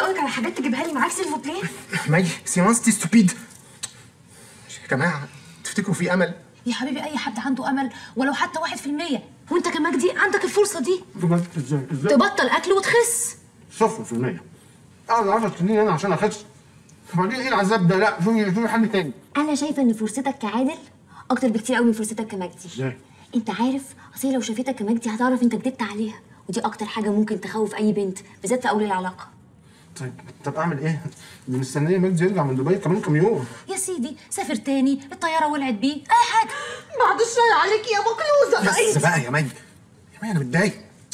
اسالك على حاجات تجيبها لي معاك سيلفو بلاي ماي سيمانستي ستوبيد يا جماعه تفتكروا في امل يا حبيبي اي حد عنده امل ولو حتى واحد في المية وانت كمجدي عندك الفرصه دي بجد ازاي ازاي تبطل اكل وتخس صفر في المية اقعد 10 سنين انا عشان اخس وبعدين ايه العذاب ده لا شوفي شوفي حل تاني انا شايفه ان فرصتك كعادل اكتر بكتير قوي من فرصتك كمجدي ازاي انت عارف اصل هي لو شافتك كمجدي هتعرف انت كدبت عليها ودي اكتر حاجه ممكن تخوف اي بنت بالذات في اول العلاقه طيب طب اعمل ايه؟ دي مستنيه مجدي يرجع من دبي كمان كام يوم يا سيدي سافر تاني الطياره ولعت بيه اي حاجه بعد الشر عليك يا بكلوزه بس بقى يا مي يا مي انا متضايق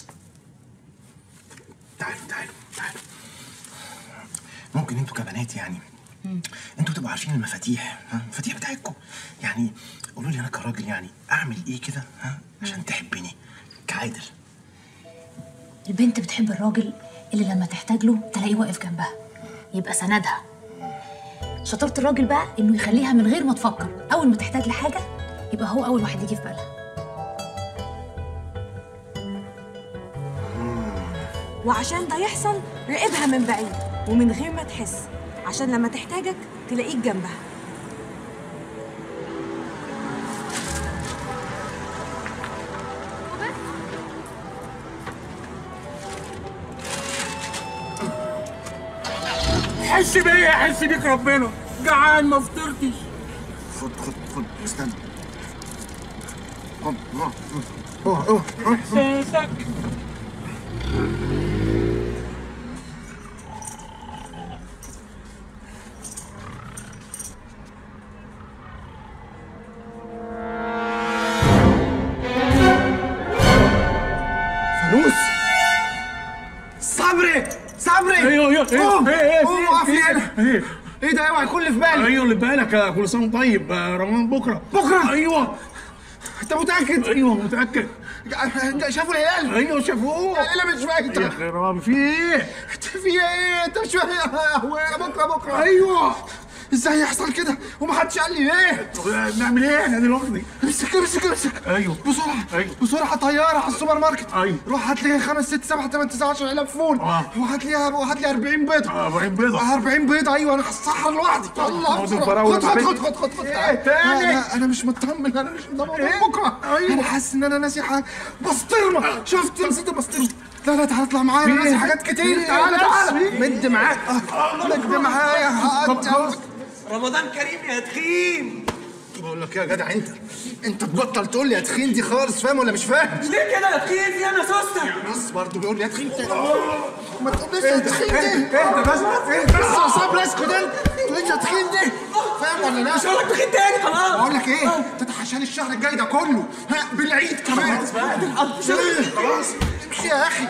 تعالوا تعالوا تعالوا ممكن انتوا كبنات يعني انتوا تبقوا عارفين المفاتيح ها المفاتيح بتاعتكم يعني قولوا لي انا كراجل يعني اعمل ايه كده ها عشان تحبني كعادل البنت بتحب الراجل اللي لما تحتاج له تلاقيه واقف جنبها يبقى سندها شطارة الراجل بقى انه يخليها من غير ما تفكر اول ما تحتاج لحاجة يبقى هو اول واحد يجي في بالها وعشان ده يحصل راقبها من بعيد ومن غير ما تحس عشان لما تحتاجك تلاقيك جنبها حس بيا حس بيك ربنا جعان ما فطرتش خد خد خد استنى خد اه اه اه احساسك فانوس صبري صبري ايوه ايوه قوم ايه ايه قوم وقف لي هنا ايه ايه ده اوعى يكون اللي في بالي ايوه اللي بالك يا كل سنه وأنت طيب آه، رمضان بكره بكرة؟ ايوه انت متاكد ايوه متاكد انت شافوا الهلال ايوه شافوه ايه مش يا فايته خرام في ايه في ايه انت مش فاهم بكره بكره ايوه ازاي يحصل كده ومحدش قال لي ليه طب نعمل ايه احنا دلوقتي امسك امسك امسك ايوه بسرعه أيوة. بسرعه طياره على السوبر ماركت أيوة. روح هات لي 5 6 7 8 9 10 علب فول آه. وهات لي وهات لي 40 بيضه آه، 40 بيضة. 40 بيضه ايوه انا هسحر لوحدي يلا خد بسرعة. الفراولة خد خد بنت. خد خد خد إيه تاني؟ لا, لا انا مش مطمن انا مش مطمن إيه؟ بكره أيوة. انا حاسس ان انا ناسي حاجه بسطرمه شفت نسيت البسطرمه لا لا تعالى اطلع معايا انا إيه؟ ناسي حاجات كتير إيه؟ تعالى بس تعالى إيه؟ مد معاك آه، مد معايا هقعد- رمضان كريم يا تخين بقول لك إيه يا جدع انت انت تبطل تقول لي يا تخين دي خالص فاهم ولا مش فاهم ليه كده يا تخين في انا سوسته بس برضه بيقول لي يا تخين تاني ما تقوليش يا تخين دي اهدى بس بس يا صبري اسكت انت تقوليش يا تخين دي فاهم ولا لا؟ مش هقول لك تخين تاني خلاص بقول لك ايه تتحشاني الشهر الجاي ده كله ها بالعيد كمان خلاص بقى الحظ مش إيه؟ خلاص امشي يا اخي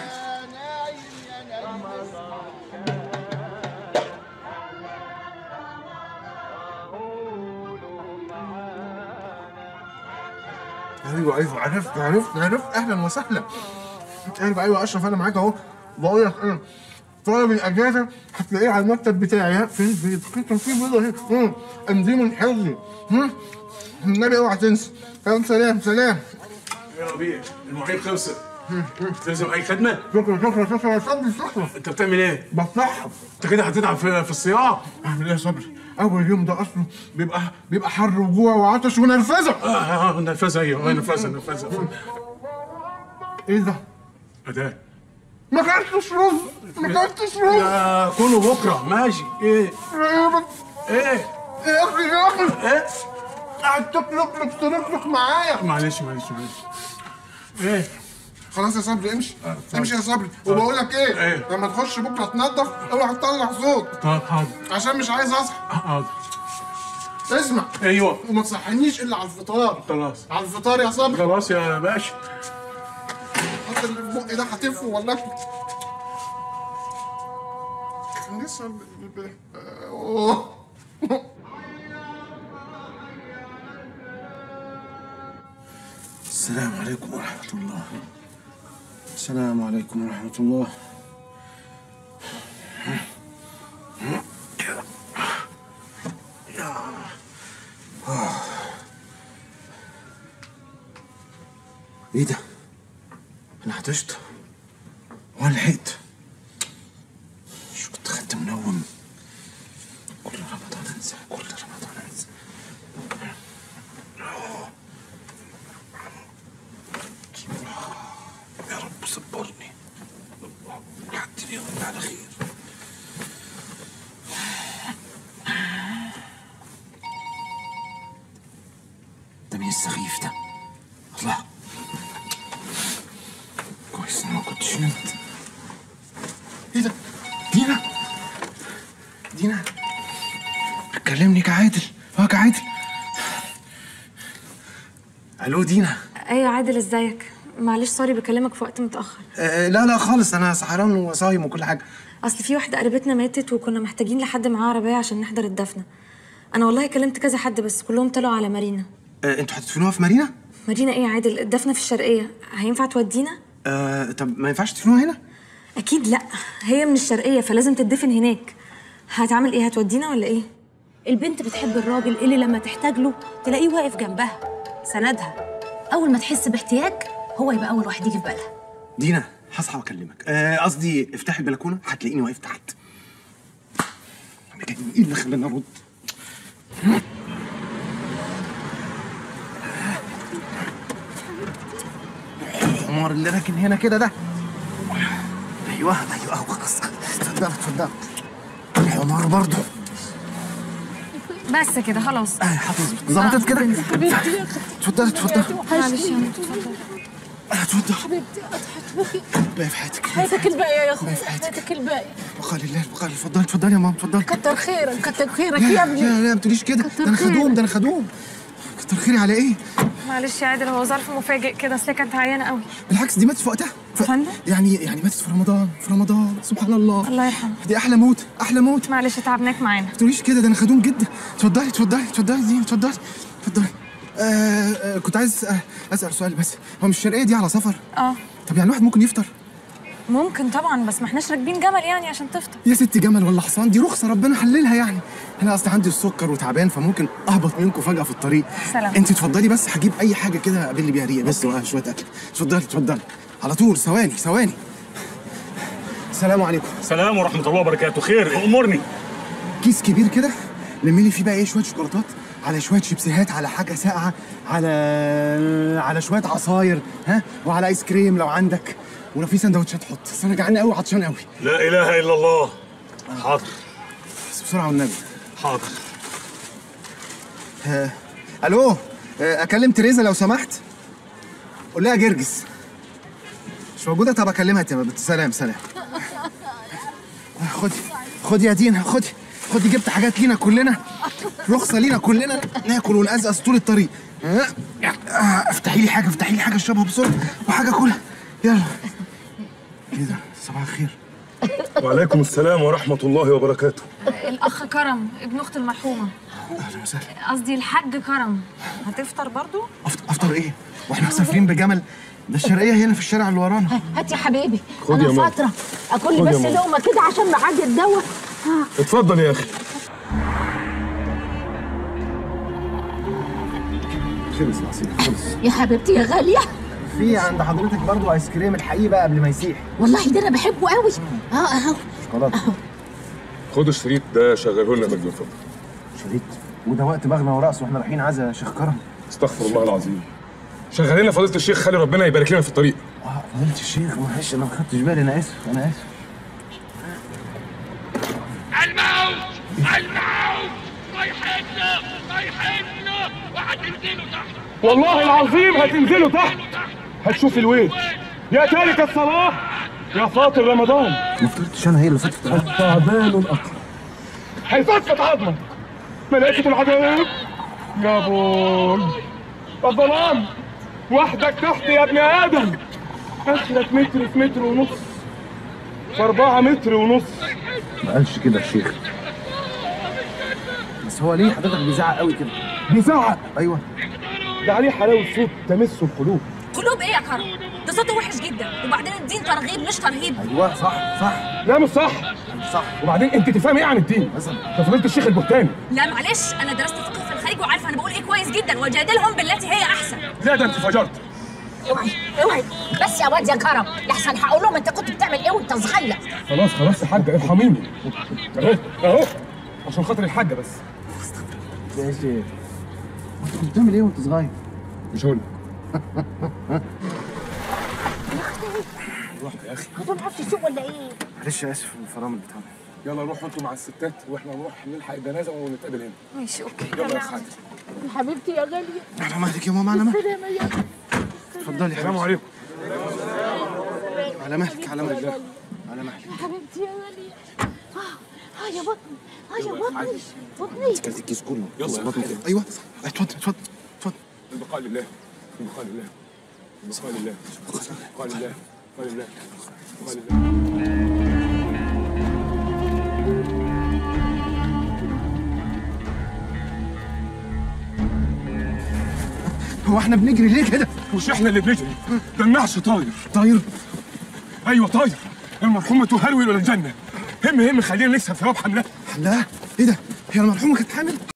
ايوه ايوه عرفت عرفت عرفت اهلا وسهلا ايوه ايوه اشرف انا معاك اهو بقول لك انا طالب الاجازه هتلاقيه على المكتب بتاعي ها في في في كان في بيضه اهي مم. امضي من حفظي مم. النبي اوعى تنسى يلا سلام سلام يا ربيع المواعيد خلصت لازم اي خدمه شكرا شكرا شكرا يا صبري شكرا انت بتعمل ايه؟ بصحى انت كده هتتعب في, في الصيام اعمل ايه يا صبري اول يوم ده اصلا بيبقى بيبقى حر وجوع وعطش ونرفزه اه اه نرفزه ايوه نرفزه نرفزه ايه ده اداه ما كلتش رز ما كلتش رز يا كله بكره ماشي ايه ايه يا اخي يا اخي ايه قاعد تفلق تفلق معايا معلش معلش معلش ايه خلاص يا صبري امشي امشي يا صبري وبقول لك ايه إيه؟ لما تخش بكره تنظف اوعى تطلع صوت طب حاضر عشان مش عايز اصحى حاضر اسمع ايوه وما تصحينيش الا على الفطار خلاص على الفطار يا صبري خلاص يا باشا حط اللي في بقي ده هتفه ولا اكل كان لسه ب- ب- أوه. السلام عليكم ورحمة الله السلام عليكم ورحمة الله ايه ده؟ انا عطشت ولا لحقت مش كنت خدت انت منوم كل رمضان انسى كل رمضان انسى يا رب صبرني عدي اليوم على خير ده مين السخيف ده؟ الله كويس إني ما كنتش نمت ايه ده؟ دينا دينا كلمني كعادل اه كعادل الو دينا ايوه عادل ازيك معلش سوري بكلمك في وقت متاخر آه لا لا خالص انا سهران وصايم وكل حاجه اصل في واحده قريبتنا ماتت وكنا محتاجين لحد معاه عربيه عشان نحضر الدفنه انا والله كلمت كذا حد بس كلهم طلعوا على مارينا آه انتوا هتدفنوها في مارينا؟ مارينا ايه يا عادل الدفنه في الشرقيه هينفع تودينا آه طب ما ينفعش تدفنوها هنا؟ اكيد لا هي من الشرقيه فلازم تدفن هناك هتعمل ايه هتودينا ولا ايه البنت بتحب الراجل اللي لما تحتاج له تلاقيه واقف جنبها سندها اول ما تحس باحتياج هو يبقى اول واحد يجي في بالها دينا هصحى واكلمك آه، قصدي افتحي البلكونه هتلاقيني واقف تحت بجد ايه اللي خلاني ارد الحمار اللي راكن هنا كده ده ايوه ايوه خلاص اتفضل اتفضل الحمار برضه بس كده خلاص اه هتظبط ظبطت كده اتفضل اتفضل معلش يا اتفضل حبيبتي باقي في حياتك حياتك الباقيه يا اخويا باقي في حياتك حياتك الباقيه بقى لله بقى اتفضلي اتفضلي يا ماما اتفضلي كتر خيرك كتر خيرك لا يا لا ابني لا ما تقوليش كده كتر ده انا خيرك. خدوم ده انا خدوم كتر خيري على ايه؟ معلش يا عادل هو ظرف مفاجئ كده اصل هي كانت عيانه قوي بالعكس دي ماتت في وقتها ف... فندم؟ يعني يعني ماتت في رمضان في رمضان سبحان الله الله يرحمه دي احلى موت احلى موت ما معلش تعبناك معانا تقوليش كده ده انا خدوم جدا اتفضلي اتفضلي اتفضلي دي اتفضلي اتفضلي آه آه كنت عايز آه اسال سؤال بس هو مش الشرقيه دي على سفر؟ اه طب يعني الواحد ممكن يفطر؟ ممكن طبعا بس ما احناش راكبين جمل يعني عشان تفطر يا ستي جمل ولا حصان دي رخصه ربنا حللها يعني انا اصلا عندي السكر وتعبان فممكن اهبط منكم فجاه في الطريق سلام. انت اتفضلي بس هجيب اي حاجه كده اقابلني بيها ريق بس وشويه اكل اتفضلي اتفضلي على طول ثواني ثواني السلام عليكم سلام ورحمة الله وبركاته خير أمرني كيس كبير كده لمي لي فيه بقى ايه شويه شوكولاتات على شويه شيبسيهات على حاجه ساقعه على على شويه عصاير ها وعلى ايس كريم لو عندك ولو في سندوتشات حط بس انا جعان قوي عطشان قوي لا إله إلا الله حاضر بس بسرعه والنبي حاضر آه، الو آه، اكلم تريزا لو سمحت قول لها جرجس مش موجوده طب اكلمها تبقى بت- سلام سلام آه، خدي خدي يا دينا خدي خدي جبت حاجات لينا كلنا رخصه لينا كلنا ناكل ونقزقز طول الطريق آه، آه، افتحي لي حاجه افتحي لي حاجه اشربها بسرعه وحاجه كلها يلا ايه ده صباح الخير وعليكم السلام ورحمة الله وبركاته الاخ كرم ابن اخت المرحومه اهلا وسهلا قصدي الحاج كرم هتفطر برضو افطر افطر ايه واحنا مسافرين بجمل ده الشرقيه هنا في الشارع اللي ورانا هات يا حبيبي خد يا انا ماما. فتره اكل لي خد يا بس ماما. لقمه كده عشان معادي الدواء اتفضل يا أخي خلص العصير خلص يا حبيبتي يا غاليه في عند حضرتك برضو ايس كريم الحقيقي بقى قبل ما يسيح والله ده انا بحبه قوي اه اهو شوكولاته خد الشريط ده شغله لنا مجنون اتفضل شريط وده وقت بغنى ورقص واحنا رايحين عزا يا شيخ كرم استغفر الله العظيم شغل لنا فضيلة الشيخ خلي ربنا يبارك لنا في الطريق اه فضيلة الشيخ معلش انا ما خدتش بالي انا اسف انا اسف الموت الموت رايحين رايحين وهتنزلوا تحت والله العظيم هتنزلوا تحت هتشوف الويل يا تارك الصلاة يا فاطر رمضان ما فطرتش انا هي اللي فطرت التعبان الأقرع هيفتفت عظمك ملائكة العذاب يا بوي الظلام وحدك تحت يا ابن آدم آخرك متر في متر ونص في أربعة متر ونص ما قالش كده الشيخ بس هو ليه حضرتك بيزعق قوي كده بيزعق ايوه ده عليه حلاوة صوت تمس القلوب قلوب ايه يا كرم؟ ده صوته وحش جدا وبعدين الدين ترغيب مش ترهيب ايوه صح صح لا مش صح صح وبعدين انت تفهم ايه عن الدين؟ مثلا ده فضيلة الشيخ البهتاني لا معلش انا درست فقه في الخارج وعارفه انا بقول ايه كويس جدا وجادلهم بالتي هي احسن لا ده انت فجرت اوعي اوعي بس يا واد يا كرم لحسن هقول لهم انت كنت بتعمل ايه وانت صغير خلاص خلاص يا حاجه ارحميني اهو اهو عشان خاطر الحاجه بس ماشي انت كنت بتعمل ايه وانت صغير؟ مش هقول روح يا اخي ما بتعرفش تسوق ولا ايه معلش اسف الفرامل بتاعنا يلا روحوا انتوا مع الستات واحنا نروح نلحق الجنازه ونتقابل هنا ماشي اوكي يلا يا حاج يا حبيبتي يا غاليه على مهلك يا ماما على مهلك سلامة يا اتفضلي يا السلام حبيبتي عليكم على مهلك على مهلك على مهلك حبيبتي يا غاليه اه اه يا بطني اه يا بطني بطني كلت الكيس كله يلا. بطني كده ايوه اتفضل اتفضل اتفضل البقاء لله البقاء لله البقاء لله البقاء لله البقاء لله البقاء لله هو احنا بنجري ليه كده؟ مش احنا اللي بنجري ده النعش طاير طاير ايوه طاير المرحومه تهرول الى الجنه هم هم خلينا نكسب ثواب حملها لا ايه ده؟ هي المرحومه كانت حامل؟